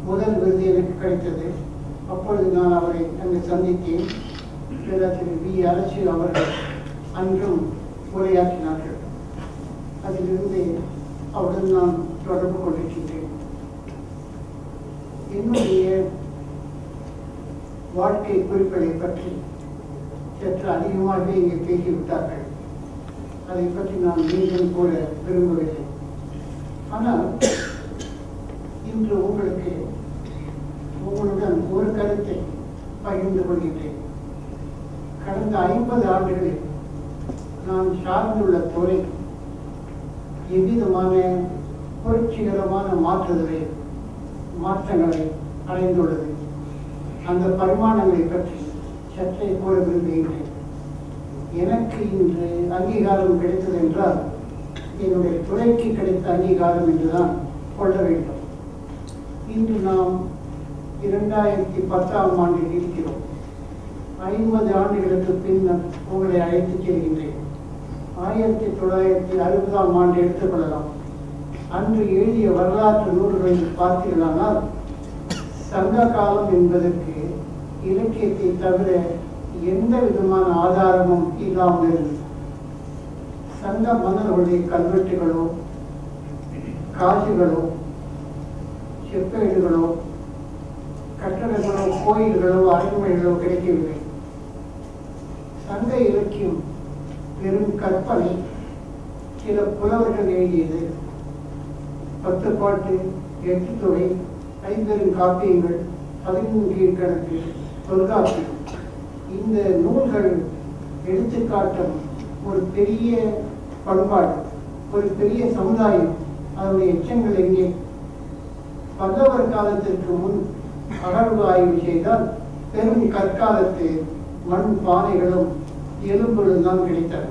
முதல் விருது எனக்கு கிடைத்தது அப்பொழுது நான் அவரை அங்கு சந்தித்தேன் பேராசிரியர் வி அரசு அவர்கள் அன்றும் உரையாற்றினார்கள் அதிலிருந்து அவருடன் நான் தொடர்பு கொண்டிருக்கின்றேன் என்னுடைய வாழ்க்கை குறிப்புகளை பற்றி சற்று அதிகமாகவே இங்கே பேசிவிட்டார்கள் அதை பற்றி நான் மீண்டும் கூற விரும்பவில்லை ஆனால் இன்று உங்களுக்கு உங்களுடன் ஒரு கருத்தை பகிர்ந்து கொள்கின்றேன் கடந்த ஐம்பது ஆண்டுகளில் நான் சார்ந்துள்ள துறை எவ்விதமான புரட்சிகரமான மாற்றுதலை மாற்றங்களை அடைந்துள்ளது அந்த பரிமாணங்களை பற்றி சற்றே கூற விரும்புகின்றேன் எனக்கு இன்று அங்கீகாரம் கிடைத்தது என்றால் என்னுடைய துறைக்கு கிடைத்த அங்கீகாரம் என்றுதான் கொள்ள வேண்டும் இன்று நாம் இரண்டாயிரத்தி பத்தாம் ஆண்டில் இருக்கிறோம் ஐம்பது ஆண்டுகளுக்கு பின்னர் உங்களை அழைத்துச் செல்கின்றேன் ஆயிரத்தி தொள்ளாயிரத்தி அறுபதாம் ஆண்டு எடுத்துக்கொள்ளலாம் அன்று எழுதிய வரலாற்று நூல்களில் பார்த்தீர்களானால் சங்க காலம் என்பதற்கு இலக்கியத்தை தவிர எந்த விதமான ஆதாரமும் இல்லாமல் இருந்தது சங்க மன்னர்களுடைய கல்வெட்டுகளோ காசுகளோ செப்பேடுகளோ கட்டடங்களோ கோயில்களோ அரண்மனைகளோ கிடைக்கவில்லை சங்க இலக்கியம் வெறும் கற்பனை சில புலவர்கள் எழுதியது பத்து பாட்டு எட்டு தொகை ஐம்பெரும் காப்பியங்கள் பதிமூன்று கீழ்கணக்கு தொல்காப்பியம் இந்த நூல்கள் எடுத்துக்காட்டும் ஒரு பெரிய பண்பாடு ஒரு பெரிய சமுதாயம் அதனுடைய எச்சங்கள் எங்கே பல்லவர் காலத்திற்கு முன் அகழ்வு ஆய்வு செய்தால் பெரும் கற்காலத்து மண் பானைகளும் எலும்புகளும் தான் கிடைத்தன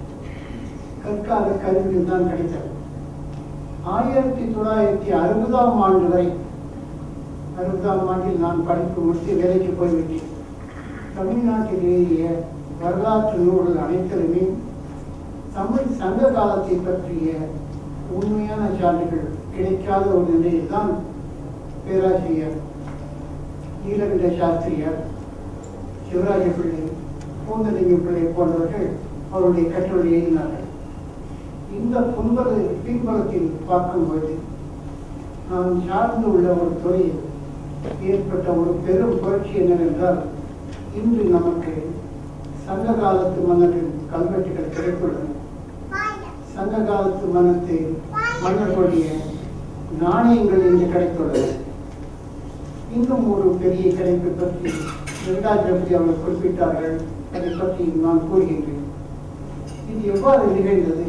கற்கால கருவிகள் தான் கிடைத்தன ஆயிரத்தி தொள்ளாயிரத்தி அறுபதாம் ஆண்டு வரை அறுபதாம் ஆண்டில் நான் படிப்பு முடித்து வேலைக்கு போய்விட்டேன் தமிழ்நாட்டில் எழுதிய வரலாற்று நூல்கள் அனைத்திலுமே தமிழ் சங்க காலத்தை பற்றிய உண்மையான சான்றுகள் கிடைக்காத ஒரு நிலையில் தான் பேராசிரியர் நீலகண்ட சாஸ்திரியார் சிவராஜ பிள்ளை பூந்தலிங்க பிள்ளை போன்றவர்கள் அவருடைய கட்டுரை எழுதினார்கள் இந்த புன்பல பின்பலத்தில் பார்க்கும்போது நான் சார்ந்து உள்ள ஒரு துறையில் ஏற்பட்ட ஒரு பெரும் புரட்சி என்னவென்றால் இன்று நமக்கு சங்க காலத்து மன்னரின் கல்வெட்டுகள் கிடைத்துள்ளன சங்க காலத்து மன்னத்து மன்னர்களுடைய நாணயங்கள் இன்று கிடைத்துள்ளன இன்னும் ஒரு பெரிய கிடைப்பை பற்றி வெங்கடாஜலபதி அவர்கள் குறிப்பிட்டார்கள் அதை பற்றி நான் கூறுகின்றேன் இது எவ்வாறு நிகழ்ந்தது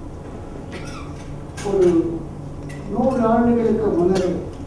ஒரு நூறு ஆண்டுகளுக்கு முன்னரே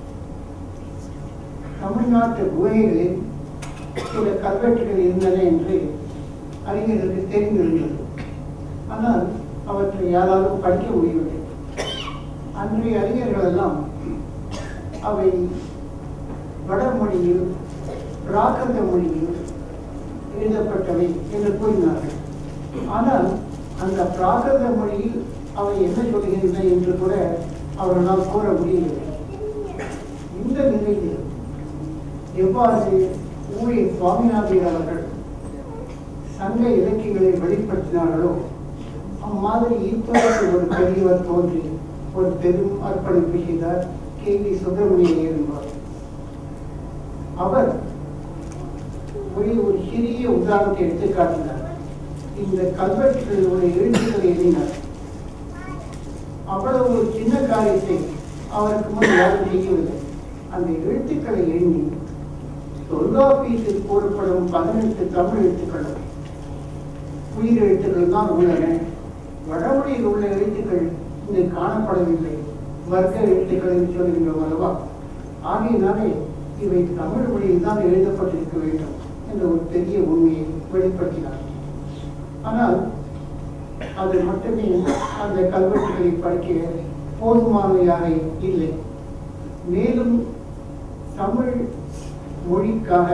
தமிழ்நாட்டு குகைகளில் சில கல்வெட்டுகள் இருந்தன என்று அறிஞர்களுக்கு தெரிந்திருந்தது ஆனால் அவற்றை யாராலும் படிக்க முடியவில்லை அன்றைய அறிஞர்கள் எல்லாம் அவை வடமொழியில் பிராகிருத மொழியில் எழுதப்பட்டவை என்று கூறினார்கள் ஆனால் அந்த பிராகிருத மொழியில் அவை என்ன சொல்கின்றன என்று கூட அவர்களால் கூற முடியவில்லை இந்த நிலையில் எவ்வாறு ஊழி சுவாமிநாதன் அவர்கள் சங்க இலக்கியங்களை வெளிப்படுத்தினார்களோ அம்மாதிரி இப்பொழுது ஒரு பெரியவர் தோன்றி ஒரு பெரும் அர்ப்பணிப்பு செய்தார் கே வி சுப்பிரமணியன் என்பவர் அவர் ஒரு ஒரு சிறிய உதாரணத்தை எடுத்து காட்டினார் இந்த கல்வெட்டுகளுடைய எழுத்துக்களை எழுதினார் அவ்வளவு ஒரு சின்ன காரியத்தை அவருக்கு முன் யாரும் செய்யவில்லை அந்த எழுத்துக்களை எண்ணி தொல்காப்பியத்தில் கூறப்படும் பதினெட்டு தமிழ் எழுத்துக்களும் உயிர் எழுத்துக்கள் தான் உள்ளன வடமொழியில் உள்ள எழுத்துக்கள் இங்கு காணப்படவில்லை வர்க்க எழுத்துக்கள் என்று சொல்கின்றோம் அல்லவா ஆகையினாலே இவை தமிழ் மொழியில் தான் எழுதப்பட்டிருக்க வேண்டும் என்ற ஒரு பெரிய உண்மையை வெளிப்படுத்தினார் ஆனால் அது மட்டுமே அந்த கல்வெட்டுகளை படிக்க போதுமானவையாக இல்லை மேலும் தமிழ் மொழிக்காக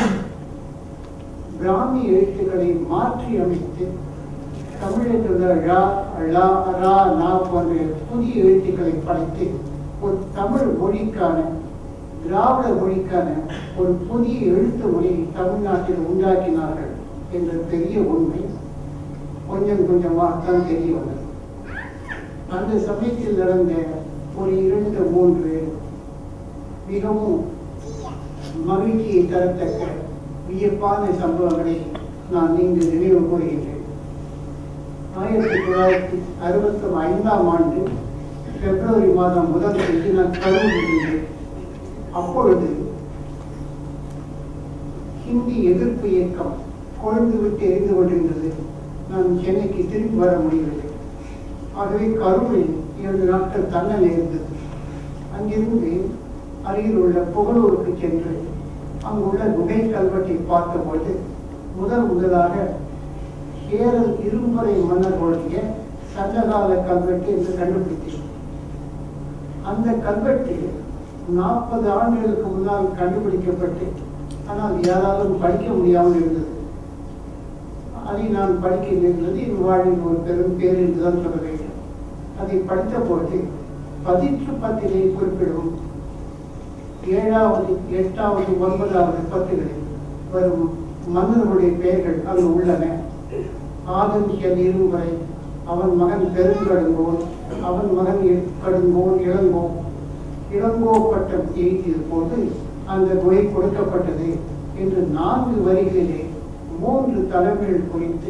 பிராமி எழுத்துக்களை மாற்றி அமைத்து தமிழில் உள்ள ழ, ழ, ரா, நா போன்ற புதிய எழுத்துக்களை படைத்து ஒரு தமிழ் மொழிக்கான திராவிட மொழிக்கான ஒரு புதிய எழுத்து மொழியை தமிழ்நாட்டில் உண்டாக்கினார்கள் என்ற பெரிய உண்மை கொஞ்சம் கொஞ்சமாக தான் தெரிய வந்தது அந்த சமயத்தில் நடந்த ஒரு இரண்டு மூன்று மிகவும் மகிழ்ச்சியை தரத்தக்க வியப்பான சம்பவங்களை நான் இங்கு நினைவு கூறுகின்றேன் ஆயிரத்தி தொள்ளாயிரத்தி அறுபத்தி ஐந்தாம் ஆண்டு பிப்ரவரி மாதம் முதல் தேதி நான் கரூர் இருந்தேன் அப்பொழுது ஹிந்தி எதிர்ப்பு இயக்கம் கொழுந்து விட்டு எரிந்து கொண்டிருந்தது நான் சென்னைக்கு திரும்பி வர முடியவில்லை ஆகவே கரூரில் இரண்டு நாட்கள் தங்க நேர்ந்தது அங்கிருந்து அருகில் உள்ள புகழூருக்கு சென்று அங்குள்ள குகை கல்வெட்டை பார்த்தபோது முதல் முதலாக கேரள் இரும்பறை மன்னர்களுடைய சங்ககால கல்வெட்டு என்று கண்டுபிடித்தேன் அந்த கல்வெட்டு நாற்பது ஆண்டுகளுக்கு முன்னால் கண்டுபிடிக்கப்பட்டு ஆனால் யாராலும் படிக்க முடியாமல் இருந்தது அதை நான் படிக்க நேர்ந்தது என் வாழ்வில் ஒரு பெரும் பேர் என்றுதான் சொல்ல வேண்டும் அதை படித்த பொழுது பதிற்று பத்திலே குறிப்பிடும் ஏழாவது எட்டாவது ஒன்பதாவது பத்துகளில் வரும் மன்னர்களுடைய பெயர்கள் அங்கு உள்ளன ஆதமியல் இருவரை அவன் மகன் பெருங்கடுங்கோன் அவன் மகன் கடுங்கோன் இளங்கோ இளங்கோ பட்டம் எய்திய போது அந்த குகை கொடுக்கப்பட்டது என்று நான்கு வரிகளிலே மூன்று தலைமைகள் குறித்து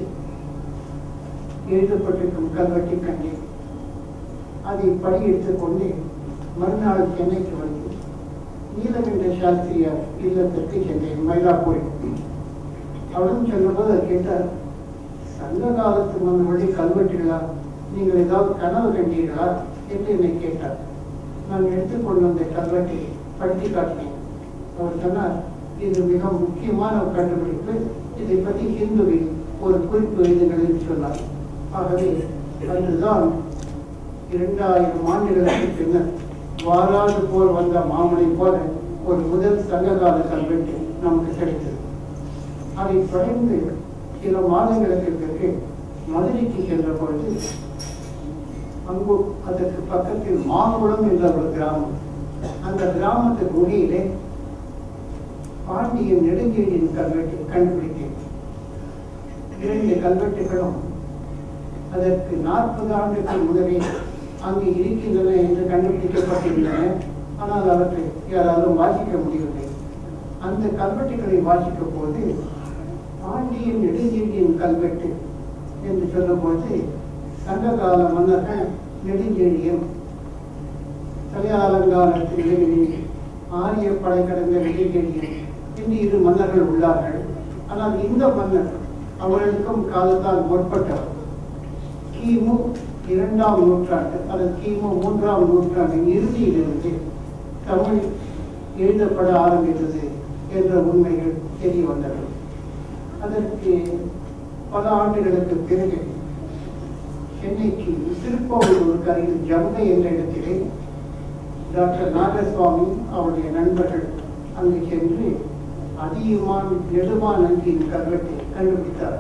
எழுதப்பட்டிருக்கும் கல்வெட்டை கண்டேன் அதை படியெடுத்துக் கொண்டு மறுநாள் சென்னைக்கு வந்து நீலகண்ட சாஸ்திரியார் இல்லத்திற்கு சென்றேன் மயிலாப்பூரில் அவரும் சொன்னபோது அவர் கேட்டார் சங்க காலத்து மன்னர்களுடைய கல்வெட்டுகளா நீங்கள் ஏதாவது கனவு கண்டீர்களா என்று என்னை கேட்டார் நான் எடுத்துக்கொண்டு வந்த கல்வெட்டை படித்து காட்டினேன் அவர் சொன்னார் இது மிக முக்கியமான ஒரு கண்டுபிடிப்பு இதை பற்றி ஹிந்துவில் ஒரு குறிப்பு எழுதுங்கள் என்று சொன்னார் ஆகவே அதுதான் இரண்டாயிரம் ஆண்டுகளுக்கு பின்னர் வாராது போல் வந்த மாமனை போல ஒரு முதல் சங்ககால கல்வெட்டு நமக்கு கிடைத்தது அதை தொடர்ந்து சில மாதங்களுக்கு பிறகு மதுரைக்கு சென்ற பொழுது அங்கு அதற்கு பக்கத்தில் மாங்குளம் என்ற ஒரு கிராமம் அந்த கிராமத்து குகையிலே பாண்டியன் நெடுஞ்செழியின் கல்வெட்டை கண்டுபிடித்தேன் இரண்டு கல்வெட்டுகளும் அதற்கு நாற்பது ஆண்டுகள் முதலே அங்கு இருக்கின்றன என்று கண்டுபிடிக்கப்பட்டிருந்தன ஆனால் அவற்றை யாராலும் வாசிக்க முடியவில்லை அந்த கல்வெட்டுகளை வாசிக்கும் போது பாண்டியன் நெடுஞ்செழியின் கல்வெட்டு என்று சொல்லும்போது சங்ககால மன்னர்கள் நெடுஞ்செழியன் தலையாலங்காரத்தில் நிலவினி ஆரிய படை கடந்த நெடுஞ்செழியன் என்று இரு மன்னர்கள் உள்ளார்கள் ஆனால் இந்த மன்னர் அவர்களுக்கும் காலத்தால் முற்பட்டவர் கிமு இரண்டாம் நூற்றாண்டு அல்லது கிமு மூன்றாம் நூற்றாண்டின் இறுதியிலிருந்து தமிழ் எழுதப்பட ஆரம்பித்தது என்ற உண்மைகள் தெரிய வந்தது அதற்கு பல ஆண்டுகளுக்கு பிறகு சென்னைக்கு திருப்பவூருக்கு அருகில் ஜம்பை என்ற இடத்திலே டாக்டர் நாகசுவாமி அவருடைய நண்பர்கள் அங்கு சென்று அதிகமான நெடுமான் அங்கியின் கல்வெட்டை கண்டுபிடித்தார்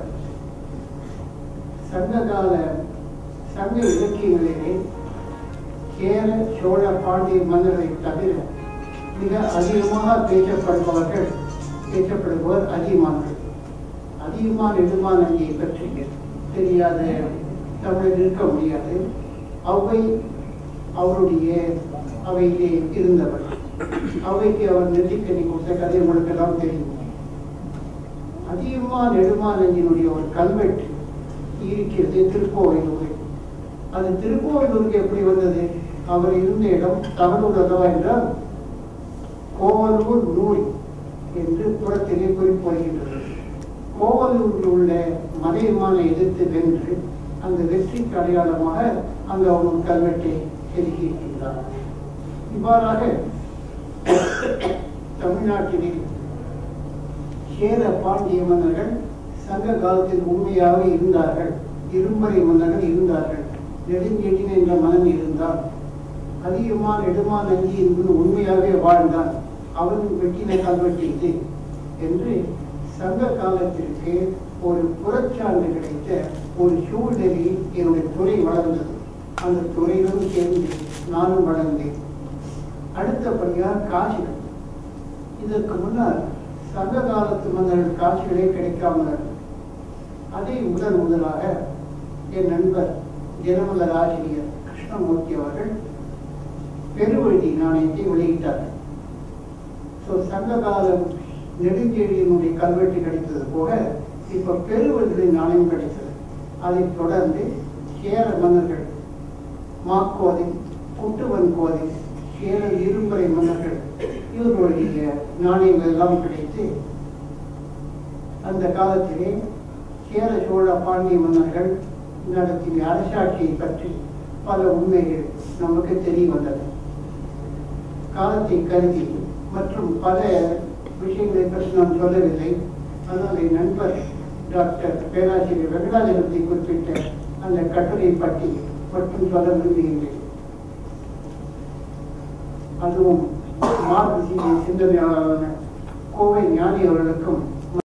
சங்ககால சங்க இலக்கியங்களிலே சேர சோழ பாண்டிய மன்னரை தவிர மிக அதிகமாக பேசப்படுபவர்கள் பேசப்படுபவர் அதிகமானர்கள் அதிகமான நெடுமான் அங்கியை பற்றி தெரியாத தமிழர் இருக்க முடியாது அவை அவருடைய அவையிலே இருந்தவர் அவைக்கு அவர் நெல்லிக்கனி கொடுத்த கதை உங்களுக்கெல்லாம் தெரியும் அதிகமா நெடுமானஞ்சினுடைய ஒரு கல்வெட்டு இருக்கிறது திருக்கோவிலூர் அது திருக்கோவிலூருக்கு எப்படி வந்தது அவர் இருந்த இடம் தமிழூரதா என்றால் கோவலூர் நூல் என்று புறத்திலே குறிப்பு வருகின்றது கோவலூரில் உள்ள மலையமான எதிர்த்து வென்று அந்த வெற்றிக்கு அடையாளமாக அங்கு அவர் கல்வெட்டை செதுக்கியிருக்கின்றார் இவ்வாறாக தமிழ்நாட்டிலே சேர பாண்டிய மன்னர்கள் சங்க காலத்தில் உண்மையாக இருந்தார்கள் இரும்பறை மன்னர்கள் இருந்தார்கள் நெடுஞ்செழியன் என்ற மன்னன் இருந்தான் அதிகமான நெடுமா நஞ்சி என்பது உண்மையாகவே வாழ்ந்தான் அவன் வெட்டின கல்வெட்டு இது என்று சங்க காலத்திற்கு ஒரு புறச்சான்று கிடைத்த ஒரு சூழ்நிலையில் என்னுடைய துறை வளர்ந்தது அந்த துறையிலும் சேர்ந்து நானும் வளர்ந்தேன் அடுத்தபடியாக காசிகள் இதற்கு முன்னர் சங்க காலத்து மன்னர்கள் காட்சிகளே கிடைக்காமல் இருந்தது. அதை முதன் முதலாக என் நண்பர் தினமலர் ஆசிரியர் கிருஷ்ணமூர்த்தி அவர்கள் பெருவழி நாணயத்தை வெளியிட்டார் ஸோ சங்க காலம் நெடுஞ்செழியினுடைய கல்வெட்டு கிடைத்தது போக இப்போ பெருவழி நாணயம் கிடைத்தது அதைத் தொடர்ந்து சேர மன்னர்கள் மாக்கோதை குட்டுவன் கோதை சேர இரும்பறை மன்னர்கள் இவர்களுடைய நாணயங்கள் எல்லாம் கிடைத்து அந்த காலத்திலே சேர சோழ பாண்டிய மன்னர்கள் நடத்திய அரசாட்சியை பற்றி பல உண்மைகள் நமக்கு தெரிய வந்தது காலத்தை கருதி மற்றும் பல விஷயங்களை பற்றி நாம் சொல்லவில்லை ஆனால் என் நண்பர் டாக்டர் பேராசிரியர் வெங்கடாஜலத்தை குறிப்பிட்ட அந்த கட்டுரை பற்றி மட்டும் சொல்ல விரும்புகின்றேன் அதுவும் மார்க்சிய சிந்தனையாளரான கோவை ஞானி அவர்களுக்கும்